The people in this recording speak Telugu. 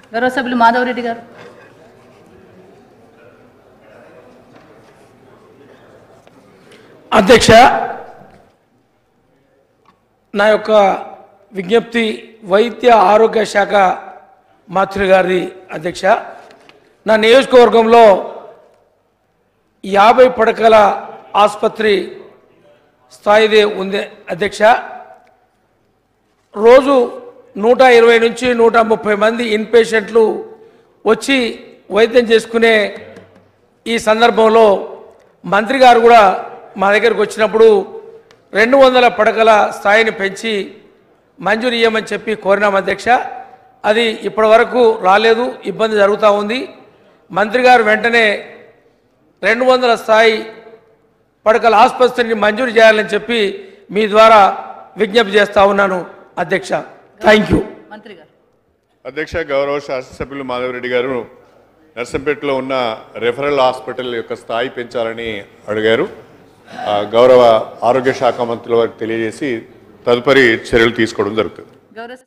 గౌరవ సభ్యులు మాధవరెడ్డి గారు అధ్యక్ష నా యొక్క విజ్ఞప్తి వైద్య ఆరోగ్య శాఖ మంత్రి గారి అధ్యక్ష నా నియోజకవర్గంలో యాభై పడకల ఆసుపత్రి స్థాయిదే ఉంది అధ్యక్ష రోజు నూట ఇరవై నుంచి నూట ముప్పై మంది ఇన్పేషెంట్లు వచ్చి వైద్యం చేసుకునే ఈ సందర్భంలో మంత్రి గారు కూడా మా దగ్గరికి వచ్చినప్పుడు రెండు వందల పడకల స్థాయిని పెంచి మంజూరు ఇవ్వమని చెప్పి కోరినాం అధ్యక్ష అది ఇప్పటి వరకు రాలేదు ఇబ్బంది జరుగుతూ ఉంది మంత్రి గారు వెంటనే రెండు వందల స్థాయి పడకల ఆసుపత్రిని మంజూరు చేయాలని చెప్పి మీ ద్వారా విజ్ఞప్తి చేస్తా ఉన్నాను అధ్యక్ష థ్యాంక్ యూ మంత్రి గారు అధ్యక్ష గౌరవ శాసనసభ్యులు మాధవరెడ్డి గారు నర్సంపేటలో ఉన్న రెఫరల్ హాస్పిటల్ యొక్క స్థాయి పెంచాలని అడిగారు ఆ, గౌరవ ఆరోగ్య శాఖ మంత్రుల వారికి తెలియజేసి తదుపరి చర్యలు తీసుకోవడం జరుగుతుంది గౌరవ